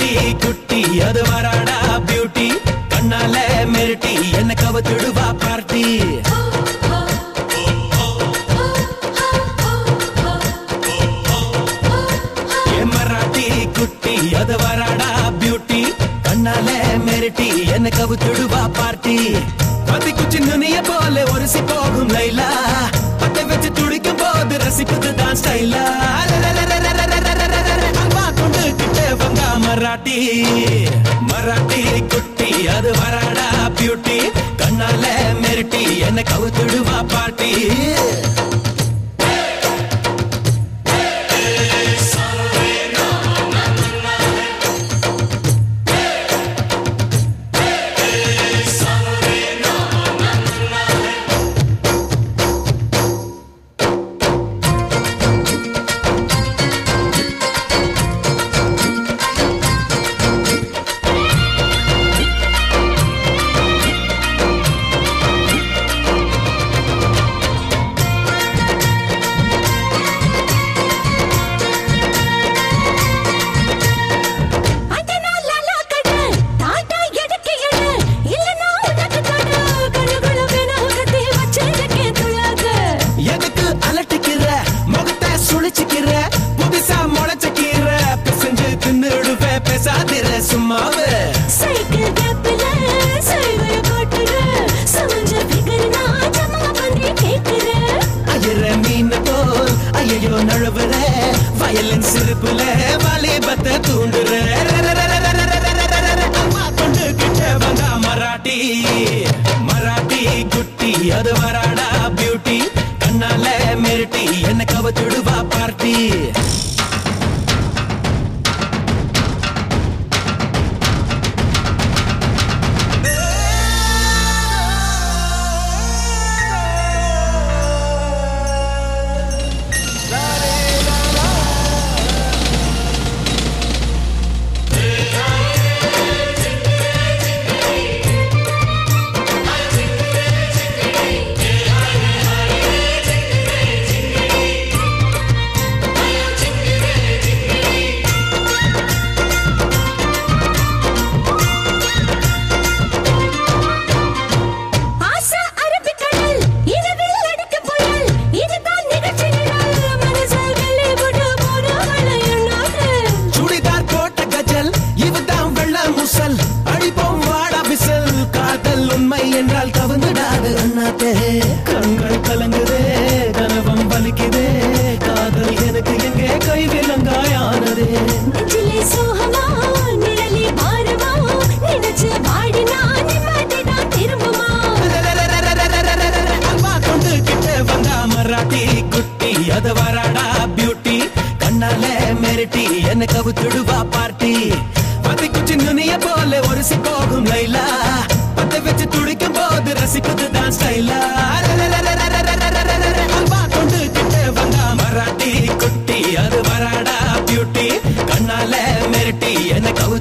மராட்டி குட்டி அது வராடா பியூட்டி கண்ணால மிரட்டி என்ன கவத்துடுவா பார்ட்டி ஏ மராட்டி குட்டி அது வராடா பியூட்டி கண்ணால மிரட்டி என்ன கவுத்துடுவா பார்ட்டி பத்தி குச்சி நுனிய போல ஒருசி போகும் லைலா பத்தை வச்சு துடிக்கும் போது ரசிப்பது தான் ஸ்டைலா அல்வா கொண்டு கிட்ட வந்தா மராட்டி மராட்டி குட்டி அது வராடா பியூட்டி கண்ணால மிரட்டி என்ன கவுத்துடுவா பார்ட்டி எதுக்கு அலட்டிக்கிற முகத்தை சுழிச்சுக்கிற புதுசா முளைச்சுக்கிற பிசைஞ்சு தின்னுடுவ பேசாதிர சும்மாவே ஐயர மீன் போல் ஐயோ நழுவுற வயலின் சிரிப்புல வாலிபத்தை தூண்டுற அம்மா கொண்டு கிட்ட வந்தா மராட்டி மராட்டி குட்டி அது வராடா பியூட்டி கண்ணால மிரட்டி என்ன கவத்துடுவா பார்ட்டி சுடிதார் போட்ட கஜல் இவதான் வெள்ள முசல் அடிப்போம் வாடா விசல் காதல் உண்மை என்றால் கவர்ந்துடாது அண்ணாத்தே கண்கள் கலங்குதே கனவம் வலிக்குதே காதல் எனக்கு எங்கே கை விலங்காயானதே சோகமா நிழலி பாரமா நினைச்சு வாடினா நிம்மதிதான் திரும்புமா அல்வா கொண்டு கிட்ட வந்தா மராட்டி குட்டி அது வராடா பியூட்டி கண்ணால மிரட்டி என்ன கவுத்துடுவா பார்ட்டி பத்தி குச்சி நுனிய போல ஒருசி போகும் லைலா பத்தை வச்சு துடிக்கும் போது ரசிப்பது தான் ஸ்டைலா அல்வா கொண்டு கிட்ட வந்தா மராட்டி குட்டி அது வராடா பியூட்டி கண்ணால மிரட்டி என்ன கவு